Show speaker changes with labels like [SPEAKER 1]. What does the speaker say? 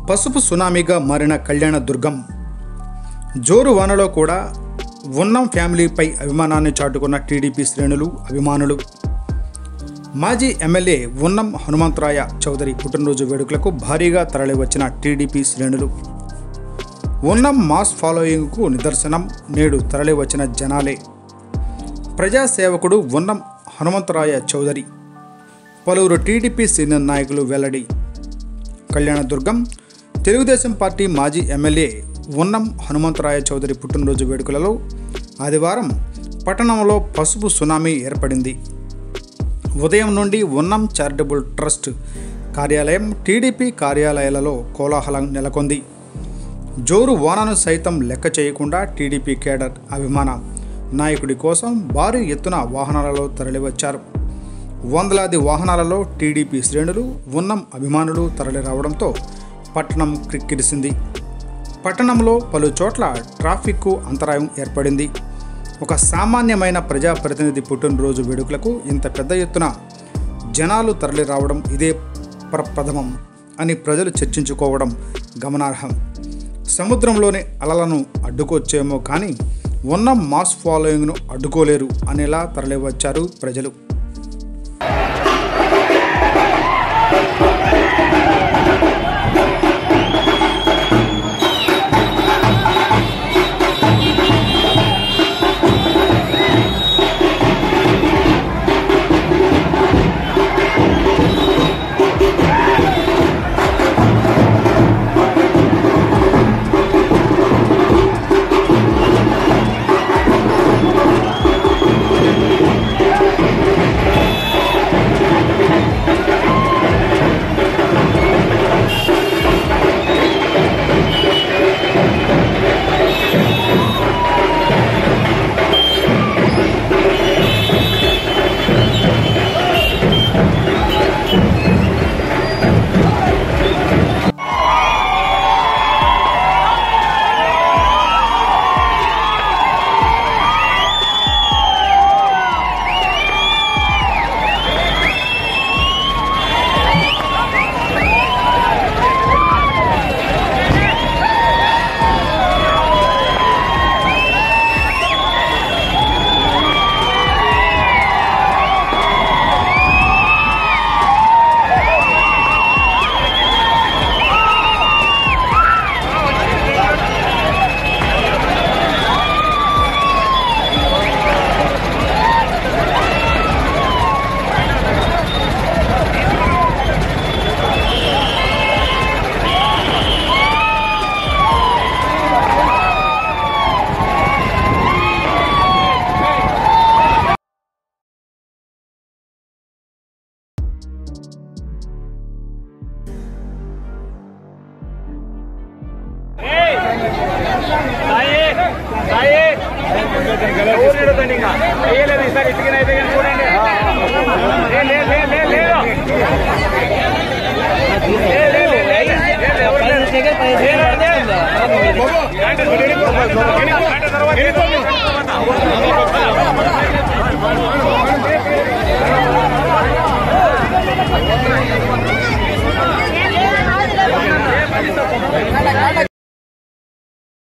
[SPEAKER 1] పసుపు సునామీగా మారిన కళ్యాణ దుర్గం జోరు వానలో కూడా ఉన్నం ఫ్యామిలీపై అభిమానాన్ని చాటుకున్న టీడీపీ శ్రేణులు అభిమానులు మాజీ ఎమ్మెల్యే ఉన్నం హనుమంతరాయ చౌదరి పుట్టినరోజు వేడుకలకు భారీగా తరలివచ్చిన టీడీపీ శ్రేణులు ఉన్నం మాస్ ఫాలోయింగ్కు నిదర్శనం నేడు తరలివచ్చిన జనాలే ప్రజాసేవకుడు ఉన్నం హనుమంతరాయ చౌదరి పలువురు టీడీపీ సీనియర్ నాయకులు వెల్లడి కళ్యాణదుర్గం తెలుగుదేశం పార్టీ మాజీ ఎమ్మెల్యే ఉన్నం హనుమంతరాయ చౌదరి పుట్టినరోజు వేడుకలలో ఆదివారం పట్టణంలో పసుపు సునామీ ఏర్పడింది ఉదయం నుండి ఉన్నం చారిటబుల్ ట్రస్ట్ కార్యాలయం టీడీపీ కార్యాలయాలలో కోలాహలం నెలకొంది జోరు వానను సైతం లెక్క చేయకుండా టీడీపీ కేడర్ అభిమాన నాయకుడి కోసం భారీ ఎత్తున వాహనాలలో తరలివచ్చారు వందలాది వాహనాలలో టీడీపీ శ్రేణులు ఉన్నం అభిమానులు తరలిరావడంతో పట్టణం క్రిక్కిరిసింది పట్టణంలో పలు చోట్ల ట్రాఫిక్కు అంతరాయం ఏర్పడింది ఒక సామాన్యమైన ప్రజాప్రతినిధి పుట్టినరోజు వేడుకలకు ఇంత పెద్ద ఎత్తున జనాలు తరలి రావడం ఇదే ప్రప్రథమం అని ప్రజలు చర్చించుకోవడం గమనార్హం సముద్రంలోని అలలను అడ్డుకోవచ్చేమో కానీ ఉన్న మాస్ ఫాలోయింగ్ను అడ్డుకోలేరు అనేలా తరలివచ్చారు ప్రజలు
[SPEAKER 2] సాయి సాయి ఎవరు నిలదండి ఇంకా వేయలేదు ఈసారి ఇటుకన అయితే కానీ చూడండి లే, లే, లే, లే, లేదు. లే, లే, లే, లే, లే, లే, ఎవరు లేరు. లేరు, అదే. గంట తర్వాత వెళ్ళిపో.